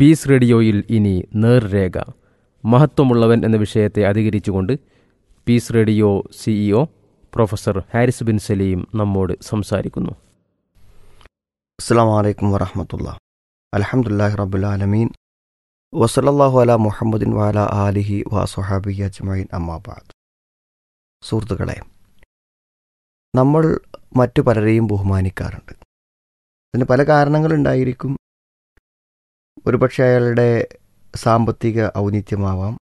piece റേഡിയോയിൽ ഇനി നേർരേഖ മഹത്വമുള്ളവൻ എന്ന വിഷയത്തെ അധികരിച്ചുകൊണ്ട് peace radio CEO professor Haris Bin Saleem നമ്മോട് സംസാരിക്കുന്നു അസ്സാം വലൈക്കും വറഹമത്തുള്ള അലഹമുല്ലാഹി റബുലാലമീൻ വസലല്ലാഹു അല മുഹമ്മദിൻ വാല ആലിഹി വാസുഹാബി അജ്മൈൻ അമ്മാബാദ് സുഹൃത്തുക്കളെ നമ്മൾ മറ്റു പലരെയും ബഹുമാനിക്കാറുണ്ട് അതിന് പല കാരണങ്ങളുണ്ടായിരിക്കും ഒരുപക്ഷെ അയാളുടെ സാമ്പത്തിക ഔന്നിത്യമാവാം